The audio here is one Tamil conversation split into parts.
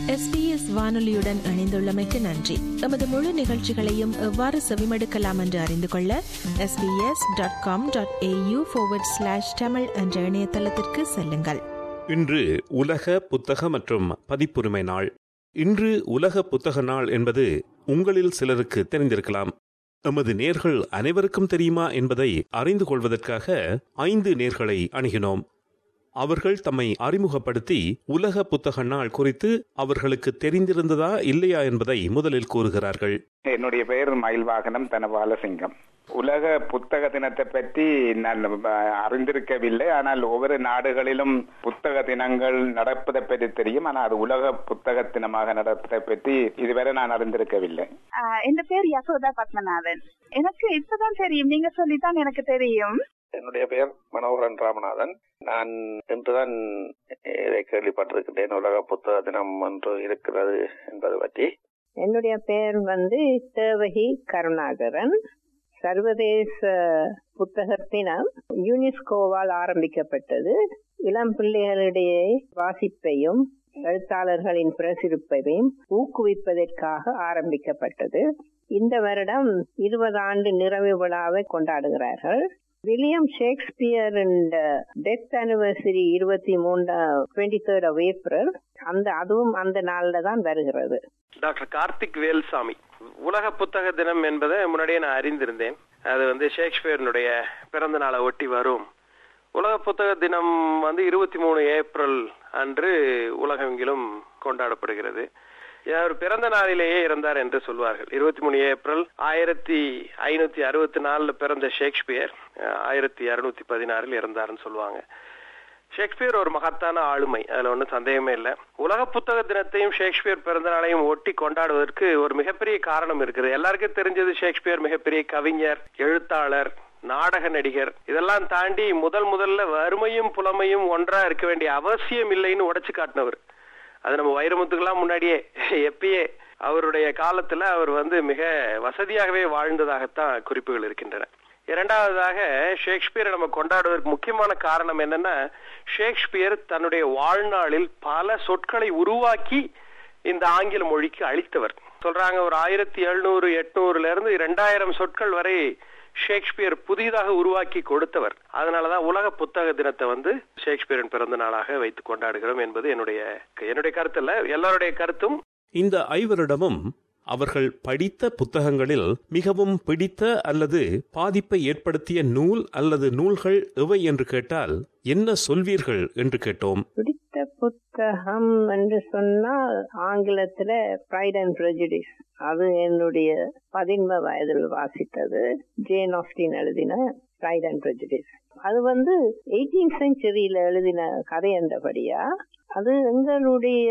எஸ்பிஎஸ் வானொலியுடன் இணைந்துள்ளமைக்கு நன்றி எமது முழு நிகழ்ச்சிகளையும் எவ்வாறு செவிமடுக்கலாம் என்று அறிந்து கொள்ள SBS dot com dot AU slash Tamil என்ற இணையதளத்திற்கு செல்லுங்கள் இன்று உலக புத்தக மற்றும் பதிப்புரிமை நாள் இன்று உலக புத்தக நாள் என்பது உங்களில் சிலருக்கு தெரிந்திருக்கலாம் எமது நேர்கள் அனைவருக்கும் தெரியுமா என்பதை அறிந்து கொள்வதற்காக ஐந்து நேர்களை அணுகினோம் அவர்கள் தம்மை அறிமுகப்படுத்தி உலக புத்தக நாள் குறித்து அவர்களுக்கு தெரிந்திருந்ததா இல்லையா என்பதை முதலில் கூறுகிறார்கள் என்னுடைய பெயர் மயில்வாகனம் தனபாலசிங்கம் உலக புத்தக தினத்தை பற்றி நான் அறிந்திருக்கவில்லை ஆனால் ஒவ்வொரு நாடுகளிலும் புத்தக தினங்கள் நடப்பதை பற்றி தெரியும் ஆனால் அது உலக புத்தக தினமாக நடப்பதை பற்றி இதுவரை நான் அறிந்திருக்கவில்லை என் பேர் யசோதா பத்மநாதன் எனக்கு இப்பதான் தெரியும் நீங்க சொல்லித்தான் எனக்கு தெரியும் என்னுடைய பெயர் மனோகரன் ராமநாதன் நான் இன்றுதான் இதை கேள்விப்பட்டிருக்கின்றேன் உலக புத்தக தினம் ஒன்று இருக்கிறது என்பது பற்றி என்னுடைய பெயர் வந்து தேவகி கருணாகரன் சர்வதேச புத்தக தினம் யுனெஸ்கோவால் ஆரம்பிக்கப்பட்டது இளம் பிள்ளைகளிடையே வாசிப்பையும் எழுத்தாளர்களின் பிரசிருப்பையும் ஊக்குவிப்பதற்காக ஆரம்பிக்கப்பட்டது இந்த வருடம் இருபது ஆண்டு நிறைவு விழாவை கொண்டாடுகிறார்கள் வில்லியம் ஷேக்ஸ்பியர் டெத் அனிவர்சரி இருபத்தி மூணு டுவெண்ட்டி தேர்ட் ஆஃப் ஏப்ரல் அந்த அதுவும் அந்த நாள்ல தான் வருகிறது டாக்டர் கார்த்திக் வேல்சாமி உலக புத்தக தினம் என்பதை முன்னாடியே நான் அறிந்திருந்தேன் அது வந்து ஷேக்ஸ்பியர்னுடைய பிறந்த நாளை ஒட்டி வரும் உலக புத்தக தினம் வந்து இருபத்தி மூணு ஏப்ரல் அன்று உலகெங்கிலும் கொண்டாடப்படுகிறது அவர் பிறந்த நாளிலேயே இறந்தார் என்று சொல்வார்கள் இருபத்தி மூணு ஏப்ரல் ஆயிரத்தி ஐநூத்தி அறுபத்தி நாலுல பிறந்த ஷேக்ஸ்பியர் ஆயிரத்தி அறுநூத்தி பதினாறில் இறந்தாருன்னு சொல்லுவாங்க ஷேக்ஸ்பியர் ஒரு மகத்தான ஆளுமை அதுல ஒன்றும் சந்தேகமே இல்லை உலக புத்தக தினத்தையும் ஷேக்ஸ்பியர் பிறந்த நாளையும் ஒட்டி கொண்டாடுவதற்கு ஒரு மிகப்பெரிய காரணம் இருக்குது எல்லாருக்கும் தெரிஞ்சது ஷேக்ஸ்பியர் மிகப்பெரிய கவிஞர் எழுத்தாளர் நாடக நடிகர் இதெல்லாம் தாண்டி முதல் முதல்ல வறுமையும் புலமையும் ஒன்றா இருக்க வேண்டிய அவசியம் இல்லைன்னு உடைச்சு காட்டினவர் அது நம்ம வைரமுத்துக்கெல்லாம் முன்னாடியே எப்பயே அவருடைய காலத்துல அவர் வந்து மிக வசதியாகவே வாழ்ந்ததாகத்தான் குறிப்புகள் இருக்கின்றன இரண்டாவதாக ஷேக்ஸ்பியரை நம்ம கொண்டாடுவதற்கு முக்கியமான காரணம் என்னன்னா ஷேக்ஸ்பியர் தன்னுடைய வாழ்நாளில் பல சொற்களை உருவாக்கி இந்த ஆங்கில மொழிக்கு அளித்தவர் சொல்றாங்க ஒரு ஆயிரத்தி எழுநூறு எட்நூறுல இருந்து இரண்டாயிரம் சொற்கள் வரை ஷேக்ஸ்பியர் புதிதாக உருவாக்கி கொடுத்தவர் அதனாலதான் உலக புத்தக தினத்தை வந்து ஷேக்ஸ்பியரின் பிறந்த நாளாக வைத்து கொண்டாடுகிறோம் என்பது என்னுடைய என்னுடைய கருத்து இல்ல எல்லாருடைய கருத்தும் இந்த ஐவரிடமும் அவர்கள் படித்த புத்தகங்களில் மிகவும் பிடித்த அல்லது பாதிப்பை ஏற்படுத்திய நூல் அல்லது நூல்கள் எவை என்று கேட்டால் என்ன சொல்வீர்கள் என்று கேட்டோம் பிடித்த புத்தகம் என்று சொன்னால் ஆங்கிலத்துல ப்ரைட் அண்ட் ப்ரெஜுடிஸ் அது என்னுடைய பதின்ம வயதில் வாசித்தது ஜேன் ஆஸ்டின் எழுதின ப்ரைட் அண்ட் ப்ரெஜுடிஸ் அது வந்து எயிட்டீன் செஞ்சுரியில எழுதின கதை என்றபடியா அது எங்களுடைய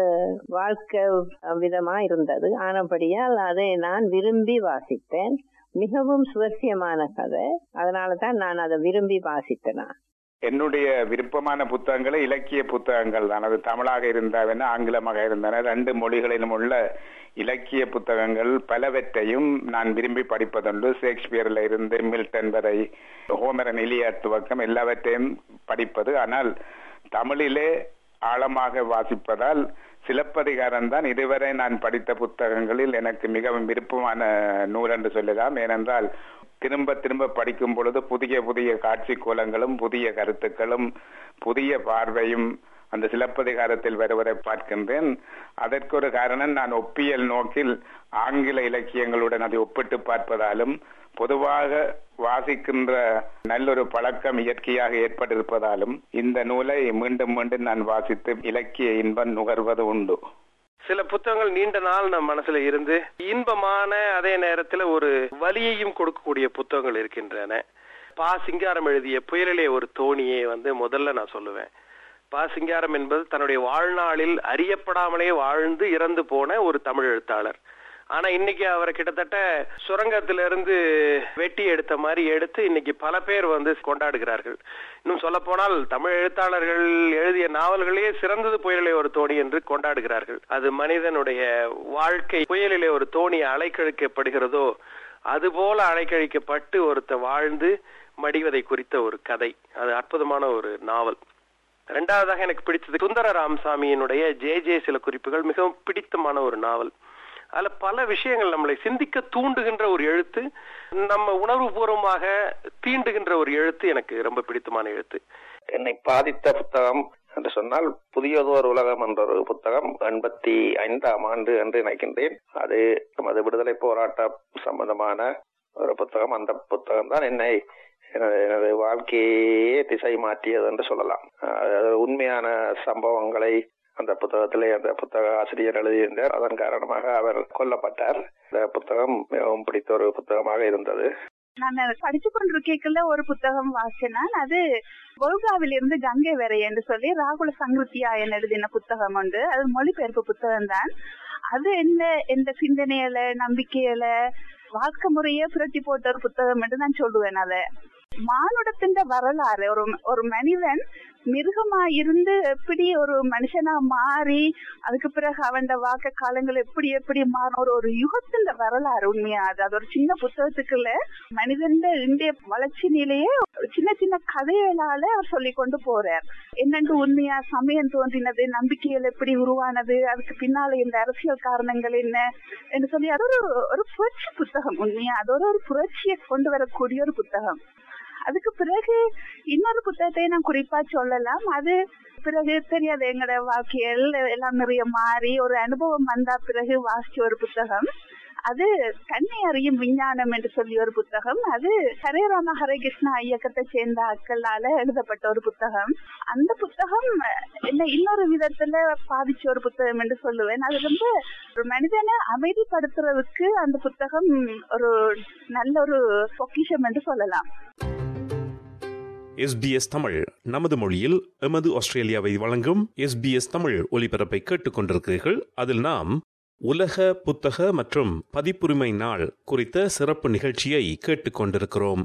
வாழ்க்கை விதமா இருந்தது ஆனபடியால் அதை நான் விரும்பி வாசித்தேன் மிகவும் சுவசியமான கதை அதனால தான் நான் அதை விரும்பி வாசித்தேன் என்னுடைய விருப்பமான புத்தகங்கள் இலக்கிய புத்தகங்கள் தான் அது தமிழாக இருந்தாவென ஆங்கிலமாக இருந்தன ரெண்டு மொழிகளிலும் உள்ள இலக்கிய புத்தகங்கள் பலவற்றையும் நான் விரும்பி படிப்பதுண்டு ஷேக்ஸ்பியர்ல இருந்து மில்டன் வரை ஹோமரன் இலியாட் துவக்கம் எல்லாவற்றையும் படிப்பது ஆனால் தமிழிலே ஆழமாக வாசிப்பதால் சிலப்பதிகாரம் தான் இதுவரை நான் படித்த புத்தகங்களில் எனக்கு மிகவும் விருப்பமான நூல் என்று சொல்லலாம் ஏனென்றால் திரும்ப திரும்ப படிக்கும் பொழுது புதிய புதிய காட்சி கோலங்களும் புதிய கருத்துக்களும் புதிய பார்வையும் அந்த சிலப்பதிகாரத்தில் வருவதை பார்க்கின்றேன் அதற்கு ஒரு காரணம் நான் ஒப்பியல் நோக்கில் ஆங்கில இலக்கியங்களுடன் அதை ஒப்பிட்டு பார்ப்பதாலும் பொதுவாக வாசிக்கின்ற நல்லொரு பழக்கம் இயற்கையாக ஏற்பட்டிருப்பதாலும் இந்த நூலை மீண்டும் மீண்டும் நான் வாசித்து இலக்கிய இன்பம் நுகர்வது உண்டு சில புத்தகங்கள் நீண்ட நாள் நம் மனசுல இருந்து இன்பமான அதே நேரத்துல ஒரு வலியையும் கொடுக்கக்கூடிய புத்தகங்கள் இருக்கின்றன பா சிங்காரம் எழுதிய புயலிலே ஒரு தோணியை வந்து முதல்ல நான் சொல்லுவேன் பா சிங்காரம் என்பது தன்னுடைய வாழ்நாளில் அறியப்படாமலே வாழ்ந்து இறந்து போன ஒரு தமிழ் எழுத்தாளர் ஆனா இன்னைக்கு அவரை கிட்டத்தட்ட சுரங்கத்திலிருந்து வெட்டி எடுத்த மாதிரி எடுத்து இன்னைக்கு பல பேர் வந்து கொண்டாடுகிறார்கள் இன்னும் சொல்ல போனால் தமிழ் எழுத்தாளர்கள் எழுதிய நாவல்களே சிறந்தது புயலிலே ஒரு தோணி என்று கொண்டாடுகிறார்கள் அது மனிதனுடைய வாழ்க்கை புயலிலே ஒரு தோணி அலைக்கழிக்கப்படுகிறதோ அதுபோல அலைக்கழிக்கப்பட்டு ஒருத்த வாழ்ந்து மடிவதை குறித்த ஒரு கதை அது அற்புதமான ஒரு நாவல் ரெண்டாவதாக எனக்கு பிடித்தது சுந்தர ராமசாமியினுடைய ஜே ஜே சில குறிப்புகள் மிகவும் பிடித்தமான ஒரு நாவல் அதுல பல விஷயங்கள் நம்மளை சிந்திக்க தூண்டுகின்ற ஒரு எழுத்து நம்ம உணர்வுபூர்வமாக தீண்டுகின்ற ஒரு எழுத்து எனக்கு ரொம்ப பிடித்தமான எழுத்து என்னை பாதித்த புத்தகம் என்று சொன்னால் புதியதோர் உலகம் என்ற ஒரு புத்தகம் எண்பத்தி ஐந்தாம் ஆண்டு என்று நினைக்கின்றேன் அது நமது விடுதலை போராட்ட சம்பந்தமான ஒரு புத்தகம் அந்த புத்தகம் தான் என்னை எனது எனது வாழ்க்கையே திசை மாற்றியது என்று சொல்லலாம் அதாவது உண்மையான சம்பவங்களை அந்த புத்தகத்திலே அந்த புத்தக ஆசிரியர் எழுதியிருந்தார் அதன் காரணமாக அவர் கொல்லப்பட்டார் இந்த புத்தகம் மிகவும் பிடித்த ஒரு புத்தகமாக இருந்தது நான் படிச்சு கொண்டிருக்கேக்குள்ள ஒரு புத்தகம் வாசினான் அது கொல்காவில் இருந்து கங்கை வரை என்று சொல்லி ராகுல சங்கிருத்தியா என் எழுதின புத்தகம் உண்டு அது மொழிபெயர்ப்பு புத்தகம் தான் அது என்ன எந்த சிந்தனையில நம்பிக்கையில வாழ்க்கை முறையே புரட்டி போட்ட ஒரு புத்தகம் என்று நான் சொல்லுவேன் அத மானுடத்தின் வரலாறு ஒரு ஒரு மனிதன் மிருகமா இருந்து எப்படி ஒரு மனுஷனா மாறி அதுக்கு பிறகு அவன் வாக்க காலங்கள் எப்படி எப்படி மாறும் ஒரு ஒரு யுகத்தின் வரலாறு உண்மையா அது அது ஒரு சின்ன புத்தகத்துக்குள்ள மனிதன் இந்திய வளர்ச்சி நிலையே சின்ன சின்ன கதைகளால அவர் சொல்லி கொண்டு போறார் என்னென்று உண்மையா சமயம் தோன்றினது நம்பிக்கைகள் எப்படி உருவானது அதுக்கு பின்னால இந்த அரசியல் காரணங்கள் என்ன என்று சொல்லி அது ஒரு ஒரு புரட்சி புத்தகம் உண்மையா அது ஒரு ஒரு புரட்சியை கொண்டு வரக்கூடிய ஒரு புத்தகம் அதுக்கு பிறகு இன்னொரு புத்தகத்தை நான் குறிப்பா சொல்லலாம் அது பிறகு தெரியாது எங்கட வாழ்க்கையில் எல்லாம் நிறைய மாறி ஒரு அனுபவம் வந்தா பிறகு வாசிச்ச ஒரு புத்தகம் அது கண்ணை அறியும் விஞ்ஞானம் என்று சொல்லி ஒரு புத்தகம் அது ஹரேராம ஹரேகிருஷ்ணா இயக்கத்தை சேர்ந்த ஆட்களால எழுதப்பட்ட ஒரு புத்தகம் அந்த புத்தகம் என்ன இன்னொரு விதத்துல பாதிச்ச ஒரு புத்தகம் என்று சொல்லுவேன் அது ரொம்ப ஒரு மனிதனை அமைதிப்படுத்துறதுக்கு அந்த புத்தகம் ஒரு நல்ல ஒரு பொக்கிஷம் என்று சொல்லலாம் எஸ்பிஎஸ் தமிழ் நமது மொழியில் எமது ஆஸ்திரேலியாவை வழங்கும் எஸ்பிஎஸ் தமிழ் ஒலிபரப்பை கேட்டுக்கொண்டிருக்கிறீர்கள் அதில் நாம் உலக புத்தக மற்றும் பதிப்புரிமை நாள் குறித்த சிறப்பு நிகழ்ச்சியை கேட்டுக்கொண்டிருக்கிறோம்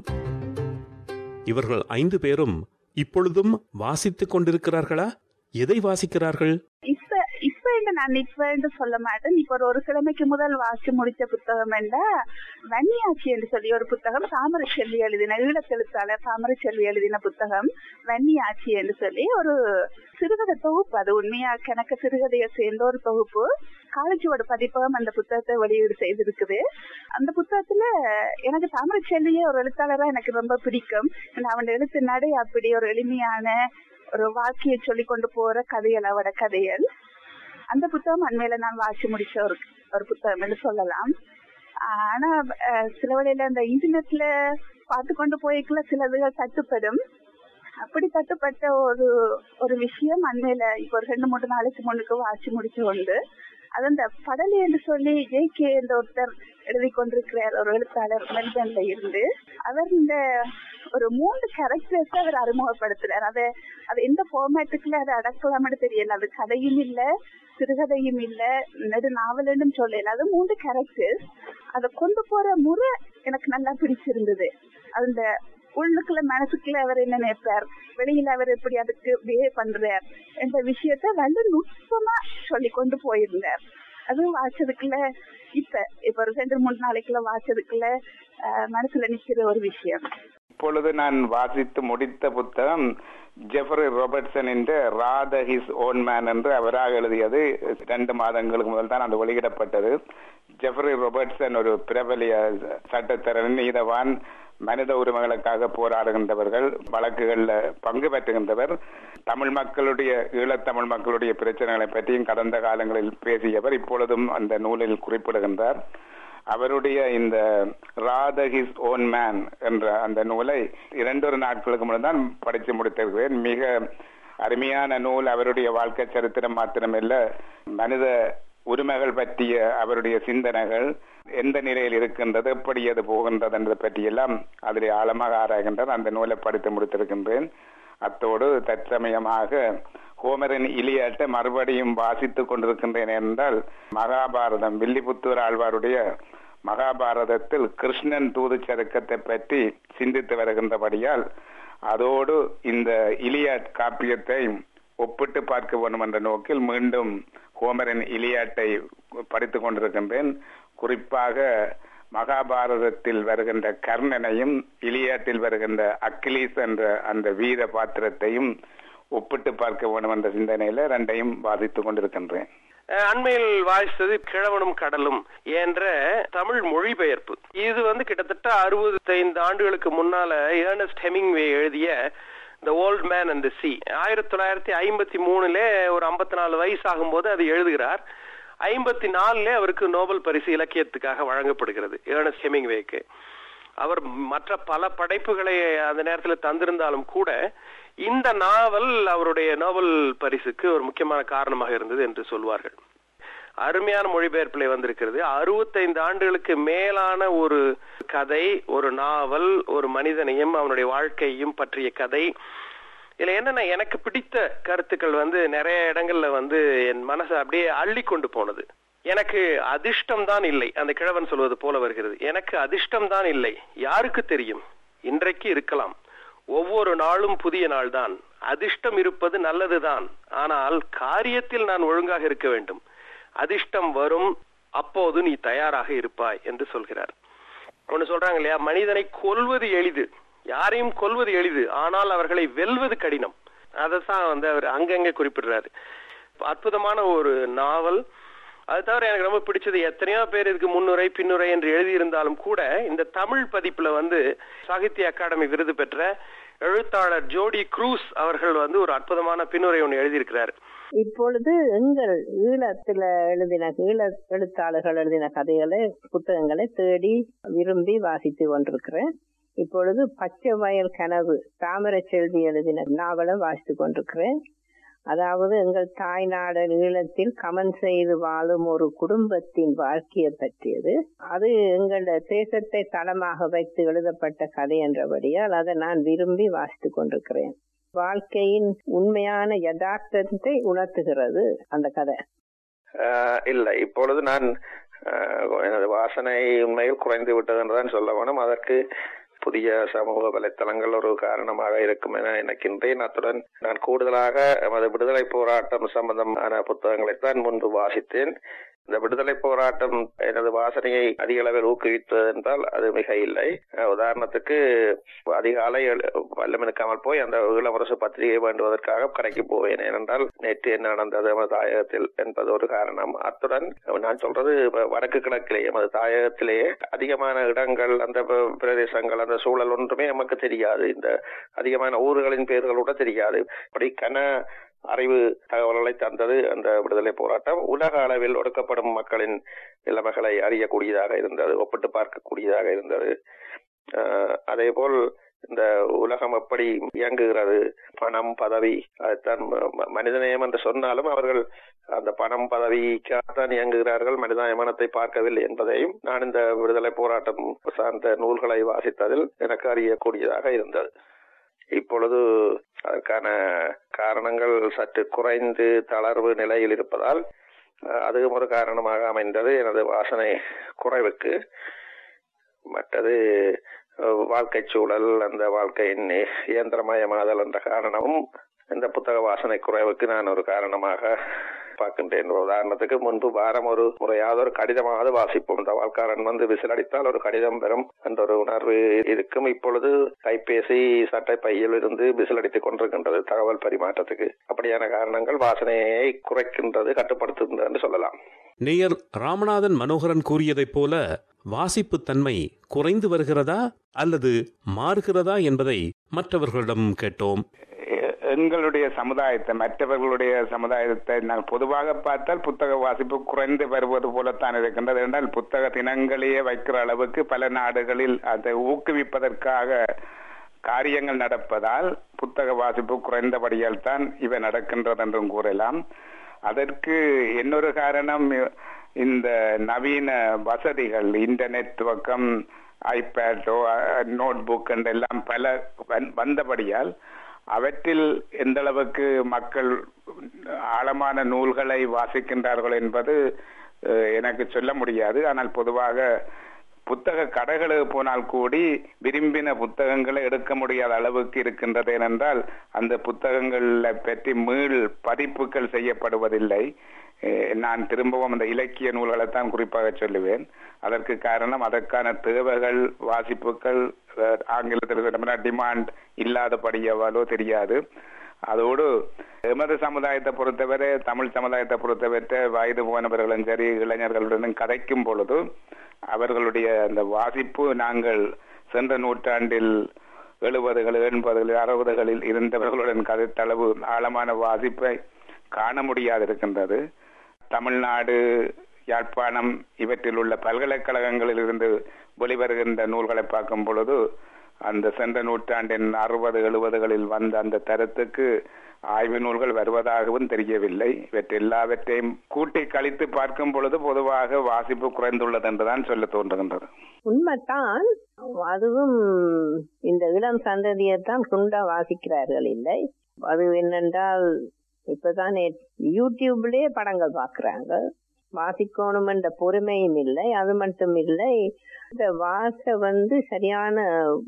இவர்கள் ஐந்து பேரும் இப்பொழுதும் வாசித்துக் கொண்டிருக்கிறார்களா எதை வாசிக்கிறார்கள் இப்ப இப்ப இந்த நான் இப்ப என்று சொல்ல மாட்டேன் இப்ப ஒரு ஒரு கிழமைக்கு முதல் வாசி முடிச்ச புத்தகம் என்ன வன்னியாட்சி என்று சொல்லி ஒரு புத்தகம் தாமரச்செல்வி எழுதின ஈழத்தெழுத்தாளர் தாமரச்செல்வி எழுதின புத்தகம் வன்னியாட்சி என்று சொல்லி ஒரு சிறுகதை தொகுப்பு அது உண்மையா கணக்க சிறுகதையை சேர்ந்த ஒரு தொகுப்பு காலேஜோட பதிப்பகம் அந்த புத்தகத்தை வெளியீடு செய்திருக்குது அந்த புத்தகத்துல எனக்கு தாமரச்செல்வியே ஒரு எழுத்தாளரா எனக்கு ரொம்ப பிடிக்கும் அவன் எழுத்து நடை அப்படி ஒரு எளிமையான ஒரு வாழ்க்கையை சொல்லி கொண்டு போற கதைகள் அவட கதைகள் அந்த புத்தகம் அண்மையில நான் வாசி முடிச்ச ஒரு ஒரு புத்தகம் என்று சொல்லலாம் ஆனா சில வழியில அந்த இன்டர்நெட்ல பார்த்து கொண்டு போய்க்குள்ள சிலதுகள் தட்டுப்படும் அப்படி தட்டுப்பட்ட ஒரு ஒரு விஷயம் அண்மையில இப்ப ஒரு ரெண்டு மூணு நாளைக்கு முன்னுக்கு வாசி முடிச்சு கொண்டு அது அந்த படலி என்று சொல்லி ஜே கே என்ற ஒருத்தர் எழுதி கொண்டிருக்கிறார் ஒரு எழுத்தாளர் மெல்பர்ன்ல இருந்து அவர் இந்த ஒரு மூன்று கேரக்டர்ஸ் அவர் அறிமுகப்படுத்துறார் அதை அது எந்த ஃபார்மேட்டுக்குள்ள அதை அடக்கலாம்னு தெரியல அது கதையும் இல்ல சிறுகதையும் இல்ல நெடு நாவலும் சொல்லல அது மூன்று கேரக்டர்ஸ் அதை கொண்டு போற முறை எனக்கு நல்லா பிடிச்சிருந்தது அந்த உள்ளுக்குள்ள மனசுக்குள்ள அவர் என்ன நினைப்பார் வெளியில அவர் எப்படி அதுக்கு பிஹேவ் பண்றார் என்ற விஷயத்த நல்ல நுட்பமா சொல்லி கொண்டு போயிருந்தார் அதுவும் வாச்சதுக்குள்ள இப்ப இப்ப ஒரு ரெண்டு மூணு நாளைக்குள்ள வாச்சதுக்குள்ள மனசுல நிக்கிற ஒரு விஷயம் இப்பொழுது நான் வாசித்து முடித்த புத்தகம் ஜெஃபரி ராபர்ட்சன் என்ற ராத ஹிஸ் ஓன் மேன் என்று அவராக எழுதியது ரெண்டு மாதங்களுக்கு முதல் தான் அது வெளியிடப்பட்டது ஜெஃபரி ராபர்ட்சன் ஒரு பிரபலிய சட்டத்தரணி நீதவான் மனித உரிமைகளுக்காக போராடுகின்றவர்கள் வழக்குகள்ல பங்கு பெற்றுகின்றவர் தமிழ் மக்களுடைய ஈழத்தமிழ் மக்களுடைய பிரச்சனைகளை பற்றியும் கடந்த காலங்களில் பேசியவர் இப்பொழுதும் அந்த நூலில் குறிப்பிடுகின்றார் அவருடைய இந்த ராத ஹிஸ் ஓன் மேன் என்ற அந்த நூலை இரண்டொரு நாட்களுக்கு முன்னர் தான் படித்து முடித்திருக்கிறேன் மிக அருமையான நூல் அவருடைய வாழ்க்கை சரித்திரம் மாத்திரமல்ல மனித உரிமைகள் பற்றிய அவருடைய சிந்தனைகள் எந்த நிலையில் இருக்கின்றது எப்படி அது போகின்றது என்பதை பற்றியெல்லாம் அதில் ஆழமாக ஆராய்கின்றார் அந்த நூலை படித்து முடித்திருக்கின்றேன் அத்தோடு தற்சமயமாக ஹோமரின் இலியாட்டை மறுபடியும் வாசித்துக் கொண்டிருக்கின்றேன் என்றால் மகாபாரதம் வில்லிபுத்தூர் ஆழ்வாருடைய மகாபாரதத்தில் கிருஷ்ணன் தூது சருக்கத்தை பற்றி சிந்தித்து வருகின்றபடியால் அதோடு இந்த இலியாட் காப்பியத்தை ஒப்பிட்டு பார்க்க வேண்டும் என்ற நோக்கில் மீண்டும் ஹோமரின் இலியாட்டை படித்துக் கொண்டிருக்கின்றேன் குறிப்பாக மகாபாரதத்தில் வருகின்ற கர்ணனையும் இலியாட்டில் வருகின்ற அக்கிலீஸ் என்ற அந்த வீர பாத்திரத்தையும் ஒப்பிட்டு பார்க்க வேண்டும் என்ற சிந்தனையில ரெண்டையும் வாசித்துக் கொண்டிருக்கின்றேன் அஹ் அண்மையில் வாசித்தது கிழவனும் கடலும் என்ற தமிழ் மொழிபெயர்ப்பு இது வந்து கிட்டத்தட்ட அறுபத்தைந்து ஆண்டுகளுக்கு முன்னால ஏர்னஸ்ட் ஹெமிங்வே எழுதிய the old man and the sea ஆயிரத்தி தொள்ளாயிரத்தி ஐம்பத்தி மூணுல ஒரு ஐம்பத்தி நாலு வயசு ஆகும்போது அது எழுதுகிறார் ஐம்பத்தி நாலுல அவருக்கு நோபல் பரிசு இலக்கியத்துக்காக வழங்கப்படுகிறது ஏர்னஸ்ட் ஹெமிங்வேக்கு அவர் மற்ற பல படைப்புகளை அந்த நேரத்தில் தந்திருந்தாலும் கூட இந்த நாவல் அவருடைய நோபல் பரிசுக்கு ஒரு முக்கியமான காரணமாக இருந்தது என்று சொல்வார்கள் அருமையான மொழிபெயர்ப்பில் வந்திருக்கிறது அறுபத்தைந்து ஆண்டுகளுக்கு மேலான ஒரு கதை ஒரு நாவல் ஒரு மனிதனையும் அவனுடைய வாழ்க்கையும் பற்றிய கதை இதுல என்னன்னா எனக்கு பிடித்த கருத்துக்கள் வந்து நிறைய இடங்கள்ல வந்து என் மனசை அப்படியே அள்ளி கொண்டு போனது எனக்கு அதிர்ஷ்டம் தான் இல்லை அந்த கிழவன் சொல்வது போல வருகிறது எனக்கு அதிர்ஷ்டம் தான் இல்லை யாருக்கு தெரியும் இன்றைக்கு இருக்கலாம் ஒவ்வொரு நாளும் புதிய நாள் தான் அதிர்ஷ்டம் இருப்பது நல்லதுதான் ஆனால் காரியத்தில் நான் ஒழுங்காக இருக்க வேண்டும் அதிர்ஷ்டம் வரும் அப்போது நீ தயாராக இருப்பாய் என்று சொல்கிறார் ஒன்னு சொல்றாங்க இல்லையா மனிதனை கொல்வது எளிது யாரையும் கொல்வது எளிது ஆனால் அவர்களை வெல்வது கடினம் அதைத்தான் வந்து அவர் அங்கங்க குறிப்பிடுறாரு அற்புதமான ஒரு நாவல் அது தவிர எனக்கு ரொம்ப பிடிச்சது எத்தனையோ பேர் இதுக்கு முன்னுரை பின்னுரை என்று எழுதியிருந்தாலும் கூட இந்த தமிழ் பதிப்புல வந்து சாகித்ய அகாடமி விருது பெற்ற எழுத்தாளர் ஜோடி க்ரூஸ் அவர்கள் வந்து ஒரு அற்புதமான பின்னுரை ஒன்று எழுதியிருக்கிறார் இப்பொழுது எங்கள் ஈழத்துல எழுதின ஈழ எழுத்தாளர்கள் எழுதின கதைகளை புத்தகங்களை தேடி விரும்பி வாசித்து கொண்டிருக்கிறேன் இப்பொழுது பச்சை வயல் கனவு தாமரை செல்வி எழுதின நாவலை வாசித்து கொண்டிருக்கிறேன் அதாவது எங்கள் தாய்நாடு ஈழத்தில் கமன் செய்து வாழும் ஒரு குடும்பத்தின் வாழ்க்கையை பற்றியது அது எங்கள் தேசத்தை தளமாக வைத்து எழுதப்பட்ட கதை என்றபடியால் அதை நான் விரும்பி வாசித்து கொண்டிருக்கிறேன் வாழ்க்கையின் உண்மையான யதார்த்தத்தை உணர்த்துகிறது அந்த கதை ஆஹ் இல்லை இப்பொழுது நான் ஆஹ் எனது வாசனை உண்மையில் குறைந்து விட்டது என்றுதான் சொல்ல வேணும் அதற்கு புதிய சமூக வலைத்தளங்கள் ஒரு காரணமாக இருக்கும் என நினைக்கின்றேன் அத்துடன் நான் கூடுதலாக எமது விடுதலை போராட்டம் சம்பந்தமான புத்தகங்களைத்தான் முன்பு வாசித்தேன் இந்த விடுதலை போராட்டம் எனது வாசனையை அதிக அளவில் ஊக்குவித்தது என்றால் அது மிக இல்லை அஹ் உதாரணத்துக்கு அதிகாலை எழு- வல்லமெனுக்காமல் போய் அந்த ஈழமுரசு பத்திரிகை வேண்டுவதற்காக கடைக்கு போவேன் ஏனென்றால் நேற்று என்ன நடந்தது எமது தாயகத்தில் என்பது ஒரு காரணம் அத்துடன் நான் சொல்றது வ- வடக்கு கிழக்கிலே எமது தாயகத்திலேயே அதிகமான இடங்கள் அந்த ப- பிரதேசங்கள் அந்த சூழல் ஒன்றுமே நமக்கு தெரியாது இந்த அதிகமான ஊர்களின் பெயர்கள் கூட தெரியாது அப்படி கன அறிவு தகவல்களை தந்தது அந்த விடுதலை போராட்டம் உலக அளவில் ஒடுக்கப்படும் மக்களின் நிலைமைகளை அறியக்கூடியதாக இருந்தது ஒப்பிட்டு பார்க்கக்கூடியதாக இருந்தது ஆஹ் அதே போல் இந்த உலகம் எப்படி இயங்குகிறது பணம் பதவி அதைத்தான் ம- ம- மனிதநேயம் என்று சொன்னாலும் அவர்கள் அந்த பணம் பதவிக்காகத்தான் இயங்குகிறார்கள் மனிதாயமானத்தை பார்க்கவில்லை என்பதையும் நான் இந்த விடுதலை போராட்டம் சார்ந்த நூல்களை வாசித்ததில் எனக்கு அறியக்கூடியதாக இருந்தது இப்பொழுது அதற்கான காரணங்கள் சற்று குறைந்து தளர்வு நிலையில் இருப்பதால் அஹ், அதுவும் ஒரு காரணமாக அமைந்தது எனது வாசனை குறைவுக்கு மற்றது அஹ், வாழ்க்கை சூழல் அந்த வாழ்க்கையின் இயந்திரமயமாதல் என்ற காரணமும் இந்த புத்தக வாசனை குறைவுக்கு நான் ஒரு காரணமாக பார்க்கின்றேன் உதாரணத்துக்கு முன்பு வாரம் ஒரு முறையாவது ஒரு கடிதமாவது வாசிப்போம் இந்த வாழ்க்காரன் வந்து விசிலடித்தால் ஒரு கடிதம் பெறும் என்ற ஒரு உணர்வு இருக்கும் இப்பொழுது கைபேசி சட்டை பையில் இருந்து விசிலடித்துக் கொண்டிருக்கின்றது தகவல் பரிமாற்றத்துக்கு அப்படியான காரணங்கள் வாசனையை குறைக்கின்றது கட்டுப்படுத்துகின்றது என்று சொல்லலாம் நேயர் ராமநாதன் மனோகரன் கூறியதைப் போல வாசிப்பு தன்மை குறைந்து வருகிறதா அல்லது மாறுகிறதா என்பதை மற்றவர்களிடம் கேட்டோம் எ- எங்களுடைய சமுதாயத்தை மற்றவர்களுடைய சமுதாயத்தை நான் பொதுவாக பார்த்தால் புத்தக வாசிப்பு குறைந்து வருவது போலத்தான் இருக்கின்றது என்றால் புத்தக தினங்களையே வைக்கிற அளவுக்கு பல நாடுகளில் அதை ஊக்குவிப்பதற்காக காரியங்கள் நடப்பதால் புத்தக வாசிப்பு குறைந்தபடியால் தான் இவை நடக்கின்றது என்றும் கூறலாம் அதற்கு இன்னொரு காரணம் இந்த நவீன வசதிகள் இன்டர்நெட் துவக்கம் ஐபேடோ நோட் புக் எல்லாம் பல வந்- வந்தபடியால் அவற்றில் எந்த அளவுக்கு மக்கள் ஆழமான நூல்களை வாசிக்கின்றார்கள் என்பது அஹ், எனக்கு சொல்ல முடியாது ஆனால் பொதுவாக புத்தக கடைகளுக்கு போனால் கூடி விரும்பின புத்தகங்களை எடுக்க முடியாத அளவுக்கு இருக்கின்றது ஏனென்றால் அந்த புத்தகங்களை பற்றி மீள் பதிப்புகள் செய்யப்படுவதில்லை அஹ், நான் திரும்பவும் அந்த இலக்கிய நூல்களை தான் குறிப்பாக சொல்லுவேன் அதற்கு காரணம் அதற்கான தேவைகள் வாசிப்புகள் அஹ், ஆங்கிலத்தில் டிமாண்ட் இல்லாதபடியவாலோ தெரியாது அதோடு எமது சமுதாயத்தை பொறுத்தவரை தமிழ் சமுதாயத்தை பொறுத்தவரை வயது போனவர்களும் சரி இளைஞர்களுடனும் கதைக்கும் பொழுது அவர்களுடைய அந்த வாசிப்பு நாங்கள் சென்ற நூற்றாண்டில் எழுபதுகள் எண்பதுகளில் அறுபதுகளில் இருந்தவர்களுடன் கதைத்தளவு ஆழமான வாசிப்பை காண முடியாது இருக்கின்றது தமிழ்நாடு யாழ்ப்பாணம் இவற்றில் உள்ள பல்கலைக்கழகங்களில் இருந்து வெளிவருகின்ற நூல்களை பார்க்கும் பொழுது அந்த சென்ற நூற்றாண்டின் அறுபது எழுபதுகளில் வந்த அந்த தரத்துக்கு ஆய்வு நூல்கள் வருவதாகவும் தெரியவில்லை இவற்றை எல்லாவற்றையும் கூட்டி கழித்து பார்க்கும் பொழுது பொதுவாக வாசிப்பு குறைந்துள்ளது என்றுதான் சொல்ல தோன்றுகின்றது உண்மைதான் அதுவும் இந்த இளம் சந்ததியைத்தான் குண்டா வாசிக்கிறார்கள் இல்லை அது என்னென்றால் இப்பதான் யூடியூப்லயே படங்கள் பாக்குறாங்க வாசிக்கணும் என்ற பொறுமையும் இல்லை அது மட்டும் இல்லை இந்த வாச வந்து சரியான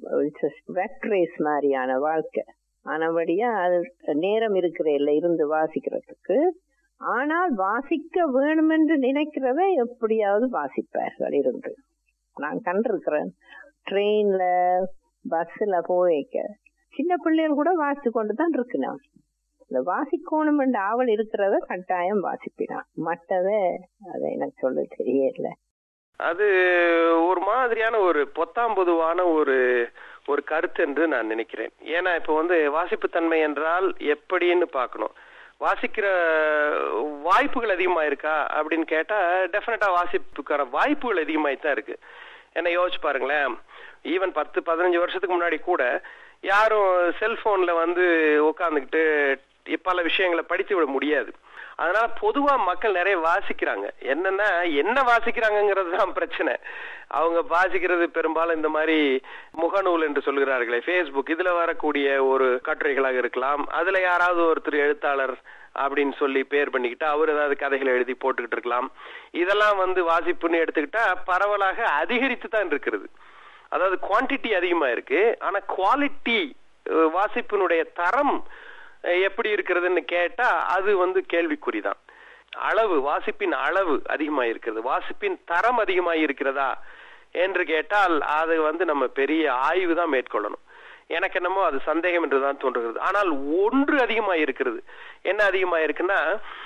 ரேஸ் மாதிரியான வாழ்க்கை ஆனபடியா அது நேரம் இருக்கிற இல்லை இருந்து வாசிக்கிறதுக்கு ஆனால் வாசிக்க வேணும் என்று நினைக்கிறத எப்படியாவது வாசிப்பார்கள் இருந்து நான் கண்டிருக்கிறேன் ட்ரெயின்ல பஸ்ல போய்க்க சின்ன பிள்ளைகள் கூட வாசித்து கொண்டுதான் இருக்கு நான் இந்த வாசிக்கணும் என்ற ஆவல் இருக்கிறத கட்டாயம் வாசிப்பினான் மற்றத அதை எனக்கு சொல்ல தெரியல அது ஒரு மாதிரியான ஒரு பொத்தாம் பொதுவான ஒரு ஒரு கருத்து என்று நான் நினைக்கிறேன் ஏன்னா இப்ப வந்து வாசிப்புத்தன்மை என்றால் எப்படின்னு பார்க்கணும் வாசிக்கிற வாய்ப்புகள் அதிகமா இருக்கா அப்படின்னு கேட்டா டெஃபினட்டா வாசிப்புக்கான வாய்ப்புகள் அதிகமாயிட்டு தான் இருக்கு என்ன யோசிச்சு பாருங்களேன் ஈவன் பத்து பதினஞ்சு வருஷத்துக்கு முன்னாடி கூட யாரும் செல்போன்ல வந்து உட்காந்துக்கிட்டு பல விஷயங்களை படித்து விட முடியாது அதனால பொதுவா மக்கள் நிறைய வாசிக்கிறாங்க என்னன்னா என்ன வாசிக்கிறாங்கிறது தான் பிரச்சனை அவங்க வாசிக்கிறது பெரும்பாலும் இந்த மாதிரி முகநூல் என்று சொல்கிறார்களே ஃபேஸ்புக் இதுல வரக்கூடிய ஒரு கட்டுரைகளாக இருக்கலாம் அதுல யாராவது ஒருத்தர் எழுத்தாளர் அப்படின்னு சொல்லி பேர் பண்ணிக்கிட்டு அவர் ஏதாவது கதைகளை எழுதி போட்டுக்கிட்டு இருக்கலாம் இதெல்லாம் வந்து வாசிப்புன்னு எடுத்துக்கிட்டா பரவலாக அதிகரித்து தான் இருக்கிறது அதாவது குவான்டிட்டி அதிகமா இருக்கு ஆனா குவாலிட்டி வாசிப்பினுடைய தரம் எப்படி இருக்கிறதுன்னு கேட்டா அது வந்து கேள்விக்குறிதான் அளவு வாசிப்பின் அளவு அதிகமா இருக்கிறது வாசிப்பின் தரம் அதிகமா இருக்கிறதா என்று கேட்டால் அது வந்து நம்ம பெரிய ஆய்வு தான் மேற்கொள்ளணும் எனக்கு என்னமோ அது சந்தேகம் என்றுதான் தோன்றுகிறது ஆனால் ஒன்று அதிகமா இருக்கிறது என்ன அதிகமா இருக்குன்னா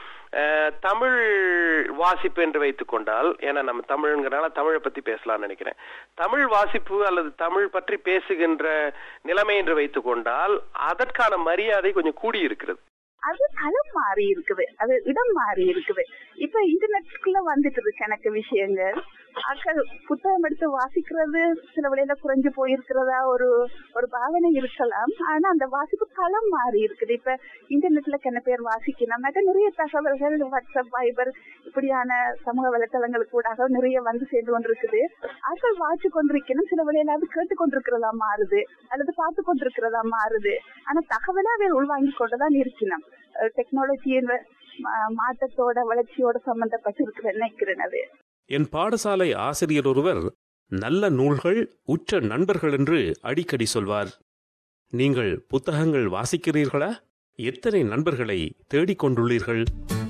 தமிழ் வாசிப்பு என்று வைத்துக் கொண்டால் ஏன்னா நம்ம தமிழ்ங்கிறனால தமிழை பத்தி பேசலாம்னு நினைக்கிறேன் தமிழ் வாசிப்பு அல்லது தமிழ் பற்றி பேசுகின்ற நிலைமை என்று வைத்துக் கொண்டால் அதற்கான மரியாதை கொஞ்சம் கூடி இருக்கிறது அது களம் மாறி இருக்குது அது இடம் மாறி இருக்குது இப்ப இன்டர்நெட்குள்ள வந்துட்டு இருக்கு எனக்கு விஷயங்கள் ஆக்கள் புத்தகம் எடுத்து வாசிக்கிறது சில வழியில குறைஞ்சு போயிருக்கிறதா ஒரு ஒரு பாவனை இருக்கலாம் ஆனா அந்த வாசிப்பு களம் மாறி இருக்குது இப்ப இன்டர்நெட்ல கென்ன பேர் வாசிக்கணும் நிறைய தகவல்கள் வாட்ஸ்அப் வைபர் இப்படியான சமூக வலைத்தளங்களுக்கு கூட நிறைய வந்து சேர்ந்து கொண்டிருக்குது ஆக்கள் வாட்சி கொண்டிருக்கணும் சில வழியில அது கேட்டு கொண்டிருக்கிறதா மாறுது அல்லது பார்த்து கொண்டிருக்கிறதா மாறுது ஆனா தகவலை அதை உள்வாங்கி கொண்டுதான் இருக்கணும் டெக்னாலஜியின் மாற்றத்தோட வளர்ச்சியோட சம்பந்தப்பட்டிருக்கிற நினைக்கிறேன் அது என் பாடசாலை ஆசிரியர் ஒருவர் நல்ல நூல்கள் உற்ற நண்பர்கள் என்று அடிக்கடி சொல்வார் நீங்கள் புத்தகங்கள் வாசிக்கிறீர்களா எத்தனை நண்பர்களை தேடிக் கொண்டுள்ளீர்கள்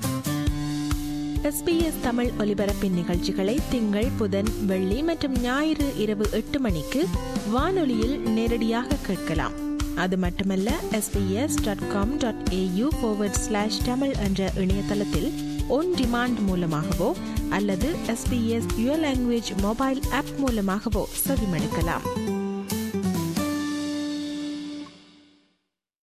எஸ்பிஎஸ் தமிழ் ஒலிபரப்பின் நிகழ்ச்சிகளை திங்கள் புதன் வெள்ளி மற்றும் ஞாயிறு இரவு எட்டு மணிக்கு வானொலியில் நேரடியாக கேட்கலாம் அது மட்டுமல்ல SBS dot com dot AU forward slash Tamil என்ற இணையதளத்தில் ஒன் டிமாண்ட் மூலமாகவோ அல்லது SBS your language mobile app மூலமாகவோ செவிமடுக்கலாம்